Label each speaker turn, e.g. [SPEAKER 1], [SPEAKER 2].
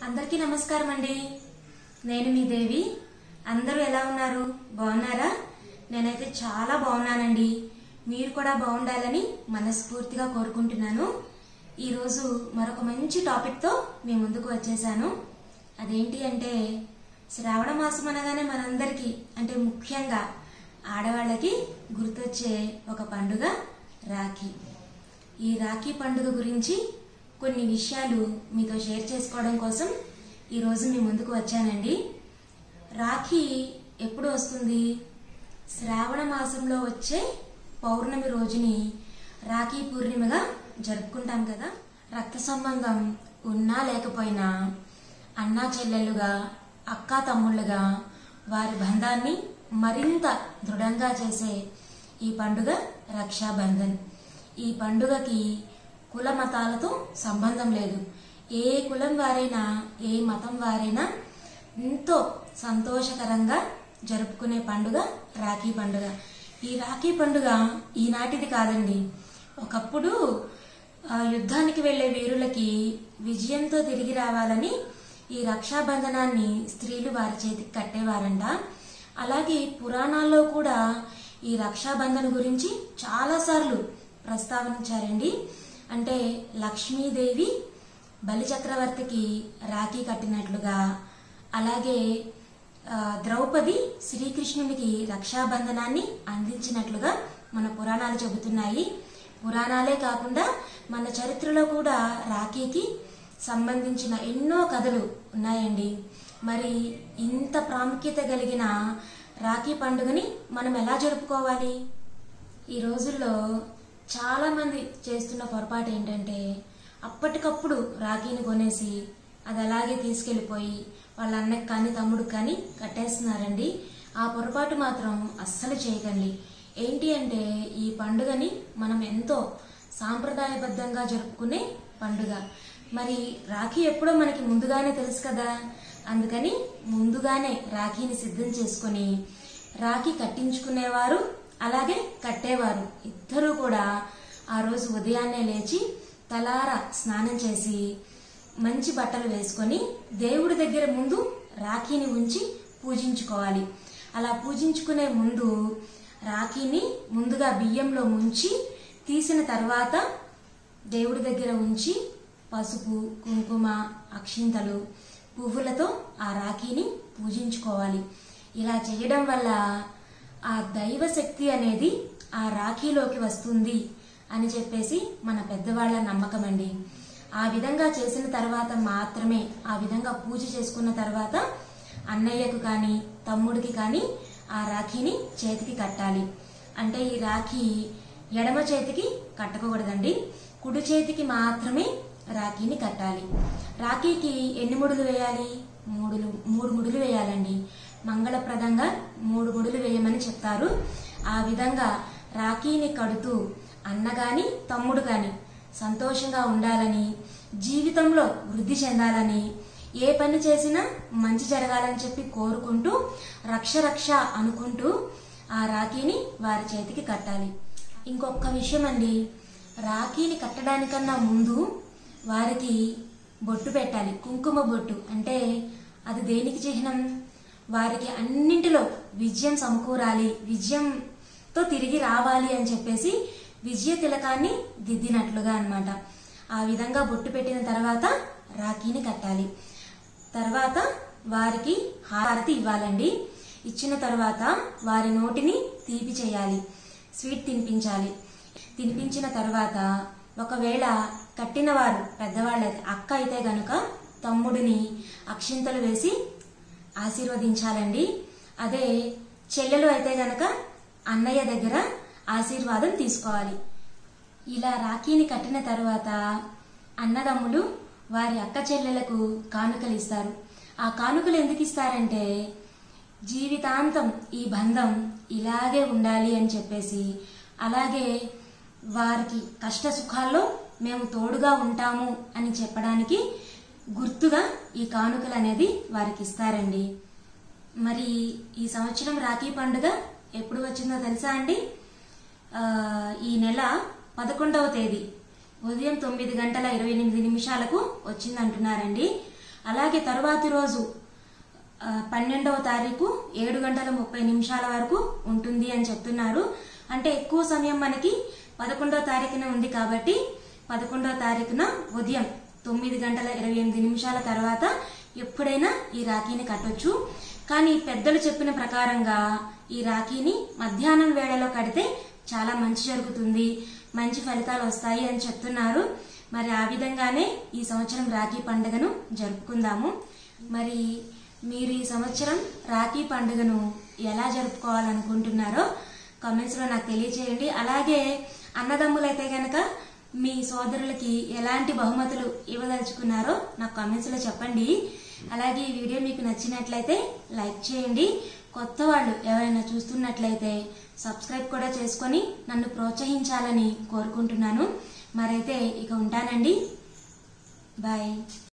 [SPEAKER 1] అందరికీ నమస్కారం అండి నేను మీ దేవి అందరూ ఎలా ఉన్నారు బాగున్నారా నేనైతే చాలా బాగున్నానండి మీరు కూడా బాగుండాలని మనస్ఫూర్తిగా కోరుకుంటున్నాను ఈరోజు మరొక మంచి టాపిక్తో మీ ముందుకు వచ్చేసాను అదేంటి అంటే శ్రావణ మాసం అనగానే మనందరికీ అంటే ముఖ్యంగా ఆడవాళ్ళకి గుర్తొచ్చే ఒక పండుగ రాఖీ ఈ రాఖీ పండుగ గురించి కొన్ని విషయాలు మీతో షేర్ చేసుకోవడం కోసం ఈరోజు మీ ముందుకు వచ్చానండి రాఖీ ఎప్పుడు వస్తుంది శ్రావణ మాసంలో వచ్చే పౌర్ణమి రోజుని రాఖీ పూర్ణిమగా జరుపుకుంటాం కదా రక్త సంబంధం ఉన్నా లేకపోయినా అన్నా చెల్లెళ్ళుగా అక్కా తమ్ముళ్ళుగా వారి బంధాన్ని మరింత దృఢంగా చేసే ఈ పండుగ రక్షాబంధన్ ఈ పండుగకి కుల మతాలతో సంబంధం లేదు ఏ కులం వారైనా ఏ మతం వారైనా ఎంతో సంతోషకరంగా జరుపుకునే పండుగ రాఖీ పండుగ ఈ రాఖీ పండుగ ఈనాటిది కాదండి ఒకప్పుడు ఆ, యుద్ధానికి వెళ్లే వీరులకి విజయంతో తిరిగి రావాలని ఈ రక్షాబంధనాన్ని స్త్రీలు వారి చేతికి కట్టేవారంట అలాగే పురాణాల్లో కూడా ఈ రక్షాబంధన్ గురించి చాలాసార్లు ప్రస్తావించారండి అంటే లక్ష్మీదేవి బలిచక్రవర్తికి రాఖీ కట్టినట్లుగా అలాగే ఆ, ద్రౌపది శ్రీకృష్ణునికి రక్షాబంధనాన్ని అందించినట్లుగా మన పురాణాలు చెబుతున్నాయి పురాణాలే కాకుండా మన చరిత్రలో కూడా రాఖీకి సంబంధించిన ఎన్నో కథలు ఉన్నాయండి మరి ఇంత ప్రాముఖ్యత కలిగిన రాఖీ పండుగని మనం ఎలా జరుపుకోవాలి ఈ రోజుల్లో చాలా మంది చేస్తున్న పొరపాటు ఏంటంటే అప్పటికప్పుడు రాఖీని కొనేసి అది అలాగే తీసుకెళ్లిపోయి వాళ్ళ అన్నకి కానీ తమ్ముడికి కానీ కట్టేస్తున్నారండి ఆ పొరపాటు మాత్రం అస్సలు చేయకండి ఏంటి అంటే ఈ పండుగని మనం ఎంతో సాంప్రదాయబద్ధంగా జరుపుకునే పండుగ మరి రాఖీ ఎప్పుడో మనకి ముందుగానే తెలుసు కదా అందుకని ముందుగానే రాఖీని సిద్ధం చేసుకొని రాఖీ కట్టించుకునేవారు అలాగే కట్టేవారు ఇద్దరూ కూడా ఆ రోజు ఉదయాన్నే లేచి తలార స్నానం చేసి మంచి బట్టలు వేసుకొని దేవుడి దగ్గర ముందు రాఖీని ఉంచి పూజించుకోవాలి అలా పూజించుకునే ముందు రాఖీని ముందుగా బియ్యంలో ముంచి తీసిన తర్వాత దేవుడి దగ్గర ఉంచి పసుపు కుంకుమ అక్షింతలు పువ్వులతో ఆ రాఖీని పూజించుకోవాలి ఇలా చేయడం వల్ల ఆ దైవ శక్తి అనేది ఆ రాఖీలోకి వస్తుంది అని చెప్పేసి మన పెద్దవాళ్ళ నమ్మకం అండి ఆ విధంగా చేసిన తర్వాత మాత్రమే ఆ విధంగా పూజ చేసుకున్న తర్వాత అన్నయ్యకు కానీ తమ్ముడికి కానీ ఆ రాఖీని చేతికి కట్టాలి అంటే ఈ రాఖీ ఎడమ చేతికి కట్టకూడదండి కుడి చేతికి మాత్రమే రాఖీని కట్టాలి రాఖీకి ఎన్ని ముడులు వేయాలి మూడులు మూడు ముడులు వేయాలండి మంగళప్రదంగా మూడు ముడులు వేయమని చెప్తారు ఆ విధంగా రాఖీని కడుతూ అన్న గాని తమ్ముడు గాని సంతోషంగా ఉండాలని జీవితంలో వృద్ధి చెందాలని ఏ పని చేసినా మంచి జరగాలని చెప్పి కోరుకుంటూ రక్ష రక్ష అనుకుంటూ ఆ రాఖీని వారి చేతికి కట్టాలి ఇంకొక విషయం అండి రాఖీని కట్టడానికన్నా ముందు వారికి బొట్టు పెట్టాలి కుంకుమ బొట్టు అంటే అది దేనికి చిహ్నం వారికి అన్నింటిలో విజయం సమకూరాలి విజయంతో తిరిగి రావాలి అని చెప్పేసి విజయ తిలకాన్ని దిద్దినట్లుగా అన్నమాట ఆ విధంగా బొట్టు పెట్టిన తర్వాత రాఖీని కట్టాలి తర్వాత వారికి హారతి ఇవ్వాలండి ఇచ్చిన తర్వాత వారి నోటిని తీపి చేయాలి స్వీట్ తినిపించాలి తినిపించిన తర్వాత ఒకవేళ కట్టిన వారు పెద్దవాళ్ళ అక్క అయితే గనుక తమ్ముడిని అక్షింతలు వేసి ఆశీర్వదించాలండి అదే చెల్లెలు అయితే గనక అన్నయ్య దగ్గర ఆశీర్వాదం తీసుకోవాలి ఇలా రాఖీని కట్టిన తర్వాత అన్నదమ్ములు వారి అక్క చెల్లెలకు కానుకలు ఇస్తారు ఆ కానుకలు ఎందుకు ఇస్తారంటే జీవితాంతం ఈ బంధం ఇలాగే ఉండాలి అని చెప్పేసి అలాగే వారికి కష్ట సుఖాల్లో మేము తోడుగా ఉంటాము అని చెప్పడానికి గుర్తుగా ఈ కానుకలు అనేది వారికి ఇస్తారండి మరి ఈ సంవత్సరం రాఖీ పండుగ ఎప్పుడు వచ్చిందో తెలుసా అండి ఆ, ఈ నెల పదకొండవ తేదీ ఉదయం తొమ్మిది గంటల ఇరవై ఎనిమిది నిమిషాలకు వచ్చిందంటున్నారండి అలాగే తరువాతి రోజు ఆ, పన్నెండవ తారీఖు ఏడు గంటల ముప్పై నిమిషాల వరకు ఉంటుంది అని చెప్తున్నారు అంటే ఎక్కువ సమయం మనకి పదకొండవ తారీఖున ఉంది కాబట్టి పదకొండవ తారీఖున ఉదయం తొమ్మిది గంటల ఇరవై ఎనిమిది నిమిషాల తర్వాత ఎప్పుడైనా ఈ రాఖీని కట్టొచ్చు కానీ పెద్దలు చెప్పిన ప్రకారంగా ఈ రాఖీని మధ్యాహ్నం వేళలో కడితే చాలా మంచి జరుగుతుంది మంచి ఫలితాలు వస్తాయి అని చెప్తున్నారు మరి ఆ విధంగానే ఈ సంవత్సరం రాఖీ పండుగను జరుపుకుందాము మరి మీరు ఈ సంవత్సరం రాఖీ పండుగను ఎలా జరుపుకోవాలనుకుంటున్నారో కామెంట్స్ లో నాకు తెలియచేయండి అలాగే అన్నదమ్ములైతే గనక మీ సోదరులకి ఎలాంటి బహుమతులు ఇవ్వదలుచుకున్నారో నాకు కామెంట్స్ లో చెప్పండి అలాగే ఈ వీడియో మీకు నచ్చినట్లయితే లైక్ చేయండి కొత్త వాళ్ళు ఎవరైనా చూస్తున్నట్లయితే సబ్స్క్రైబ్ కూడా చేసుకొని నన్ను ప్రోత్సహించాలని కోరుకుంటున్నాను మరైతే ఇక ఉంటానండి బాయ్